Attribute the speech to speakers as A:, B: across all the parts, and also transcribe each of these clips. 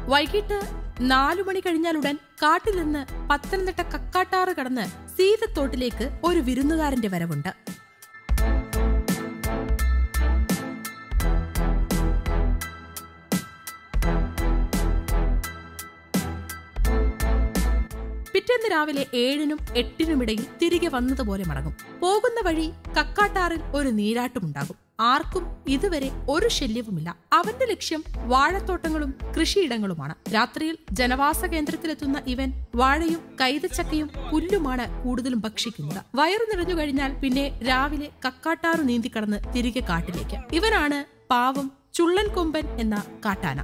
A: വൈകിട്ട് നാലു മണി കഴിഞ്ഞാലുടൻ കാട്ടിൽ നിന്ന് പത്തനംതിട്ട കക്കാട്ടാറ് കടന്ന് സീതത്തോട്ടിലേക്ക് ഒരു വിരുന്നുകാരന്റെ വരവുണ്ട് പിറ്റേന്ന് രാവിലെ ഏഴിനും എട്ടിനുമിടയിൽ തിരികെ വന്നതുപോലെ മടങ്ങും പോകുന്ന വഴി കക്കാട്ടാറിൽ ഒരു നീരാട്ടുമുണ്ടാകും ആർക്കും ഇതുവരെ ഒരു ശല്യവുമില്ല അവന്റെ ലക്ഷ്യം വാഴത്തോട്ടങ്ങളും കൃഷിയിടങ്ങളുമാണ് രാത്രിയിൽ ജനവാസ കേന്ദ്രത്തിലെത്തുന്ന ഇവൻ വാഴയും കൈതച്ചക്കയും പുല്ലുമാണ് കൂടുതലും ഭക്ഷിക്കുന്നത് വയറു നിറഞ്ഞു കഴിഞ്ഞാൽ പിന്നെ രാവിലെ കക്കാട്ടാറു നീന്തിക്കടന്ന് തിരികെ കാട്ടിലേക്ക് ഇവനാണ് പാവം ചുള്ളൻ കൊമ്പൻ എന്ന കാട്ടാന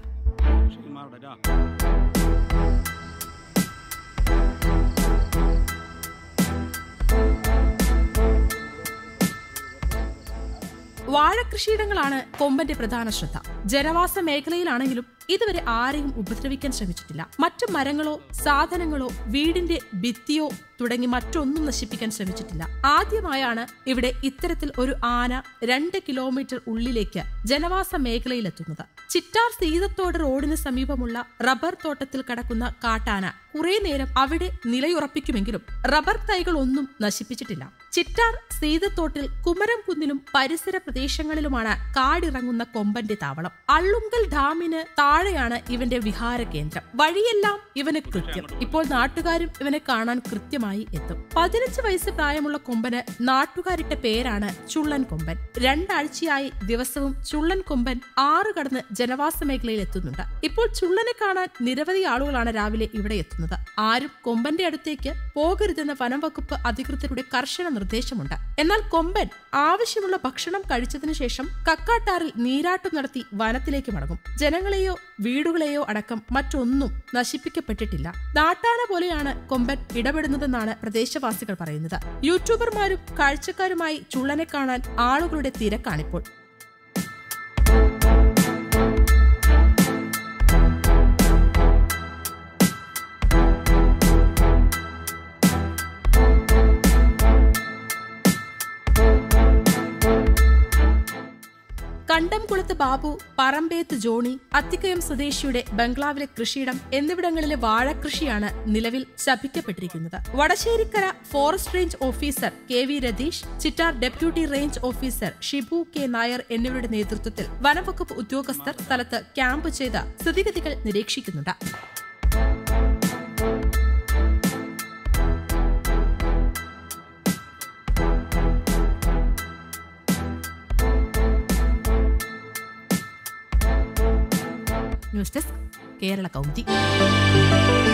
A: വാഴകൃഷിയിടങ്ങളാണ് കൊമ്പന്റെ പ്രധാന ശ്രദ്ധ ജനവാസ മേഖലയിലാണെങ്കിലും ഇതുവരെ ആരെയും ഉപദ്രവിക്കാൻ ശ്രമിച്ചിട്ടില്ല മറ്റു മരങ്ങളോ സാധനങ്ങളോ വീടിന്റെ ഭിത്തിയോ തുടങ്ങി മറ്റൊന്നും നശിപ്പിക്കാൻ ശ്രമിച്ചിട്ടില്ല ആദ്യമായാണ് ഇവിടെ ഇത്തരത്തിൽ ഒരു ആന രണ്ട് കിലോമീറ്റർ ഉള്ളിലേക്ക് ജനവാസ മേഖലയിലെത്തുന്നത് ചിറ്റാർ സീതത്തോട് റോഡിന് സമീപമുള്ള റബ്ബർ തോട്ടത്തിൽ കടക്കുന്ന കാട്ടാന കുറെ നേരം അവിടെ നിലയുറപ്പിക്കുമെങ്കിലും റബ്ബർ തൈകൾ ഒന്നും നശിപ്പിച്ചിട്ടില്ല ചിറ്റാർ സീതത്തോട്ടിൽ കുമരം കുന്നിലും പരിസര പ്രദേശങ്ങളിലുമാണ് കാടിറങ്ങുന്ന കൊമ്പന്റെ താവളം അള്ളുങ്കൽ ഡാമിന് താഴെയാണ് ഇവന്റെ വിഹാര കേന്ദ്രം വഴിയെല്ലാം ഇവന് കൃത്യം ഇപ്പോൾ നാട്ടുകാരും ഇവനെ കാണാൻ കൃത്യമായി എത്തും പതിനഞ്ച് വയസ്സ് പ്രായമുള്ള കൊമ്പന് നാട്ടുകാരിട്ട പേരാണ് ചുള്ളൻ കൊമ്പൻ രണ്ടാഴ്ചയായി ദിവസവും ചുള്ളൻ കൊമ്പൻ ആറ് കടന്ന് ജനവാസ മേഖലയിൽ എത്തുന്നുണ്ട് ഇപ്പോൾ ചുള്ളനെ കാണാൻ നിരവധി ആളുകളാണ് രാവിലെ ഇവിടെ എത്തുന്നത് ആരും കൊമ്പന്റെ അടുത്തേക്ക് പോകരുതെന്ന വനം വകുപ്പ് അധികൃതരുടെ കർശന നിർദ്ദേശമുണ്ട് എന്നാൽ കൊമ്പൻ ആവശ്യമുള്ള ഭക്ഷണം കഴിച്ചതിനു ശേഷം കക്കാട്ടാറിൽ നീരാട്ടം നടത്തി വനത്തിലേക്ക് മടങ്ങും ജനങ്ങളെയോ വീടുകളെയോ അടക്കം മറ്റൊന്നും നശിപ്പിക്കപ്പെട്ടിട്ടില്ല നാട്ടാന പോലെയാണ് കൊമ്പൻ ഇടപെടുന്നതെന്നാണ് പ്രദേശവാസികൾ പറയുന്നത് യൂട്യൂബർമാരും കാഴ്ചക്കാരുമായി ചുള്ളനെ കാണാൻ ആളുകളുടെ തിരക്കാണിപ്പോൾ കണ്ടംകുളത്ത് ബാബു പറമ്പേത്ത് ജോണി അത്തിക്കയം സ്വദേശിയുടെ ബംഗ്ലാവിലെ കൃഷിയിടം എന്നിവിടങ്ങളിലെ വാഴകൃഷിയാണ് നിലവിൽ ശപിക്കപ്പെട്ടിരിക്കുന്നത് Vadasserikkara forest range officer K V Ratheesh Chittar deputy range officer Shibu K Nair എന്നിവരുടെ നേതൃത്വത്തിൽ വനംവകുപ്പ് ഉദ്യോഗസ്ഥർ സ്ഥലത്ത് ക്യാമ്പ് ചെയ്ത് സ്ഥിതിഗതികൾ നിരീക്ഷിക്കുന്നുണ്ട് ന്യൂസ് ഡെസ്ക് കേരള കൗമുദി